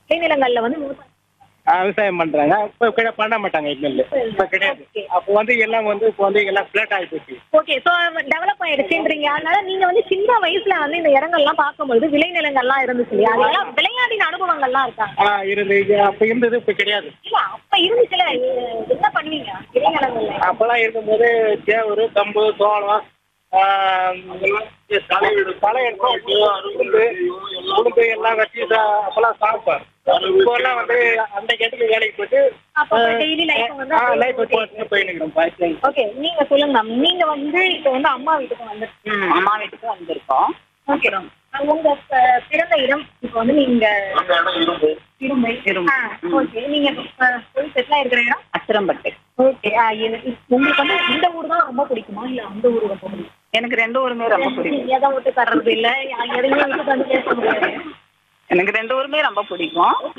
விளைநிலங்கள்ல வந்து விவசாயம் ஆ, விவசாயம் பண்றாங்க இப்ப கிடை- பண்ண மாட்டாங்க இனிமேல் இப்ப கிடையாது Okay. அப்போ வந்து எல்லாம் வந்து இப்போ வந்து எல்லாம் பிளாட் ஆகி போச்சு ஓகே சோ டெவலப் ஆயிடுச்சுன்றீங்க அதனால நீங்க வந்து சின்ன வயசுல வந்து இந்த இடங்கள்லாம் பார்க்கும்பொழுது விளைநிலங்கள்லாம் இருந்துச்சு இல்லையா அதெல்லாம் விளையாடின அனுபவங்கள்லாம் இருக்காங்க ஆ இருந்து இது அப்ப இருந்தது இப்ப கிடையாது இல்ல அப்ப இருந்துச்சுல எ- என்ன பண்ணுவீங்க விளைநிலங்கள்ல அப்பெல்லாம் இருக்கும்போது சேவரு கம்பு சோளம் ஆ, களை எடுப்போம் உளுந்து உளுந்து எல்லாம் வச்சு சா- அப்பெல்லாம் சாப்பிட்டோம் இப்போ எல்லாம் வந்து அந்த கேட்டுக்கு வேலைக்கு போயிட்டு அப்ப டெய்லி லைஃப் வந்து லைஃப் போயிட்டு பாய்ச்சல் ஓகே நீங்க சொல்லுங்க மேம் நீங்க வந்து இப்போ வந்து அம்மா வீட்டுக்கு வந்து ம், அம்மா வீட்டுக்கு வந்திருக்கோம் ஓகே உங்க அஹ், பிறந்த இடம் இப்போ வந்து நீங்க இரும்பை இரும்பு. ஓகே நீங்க அஹ், போய் செட்டில் ஆயிருக்கிற இடம் அச்சிரம்பட்டு ஓகே உங்களுக்கு வந்து இந்த ஊர் தான் ரொம்ப பிடிக்குமா இல்ல அந்த ஊர் ரொம்ப பிடிக்கும் எனக்கு ரெண்டு ஊருமே ரொம்ப பிடிக்கும் எதை விட்டு தர்றது இல்ல எதையும் விட்டு தந்து பேச முடியாது எனக்கு ரெண்டு ஊருமே ரொம்ப பிடிக்கும்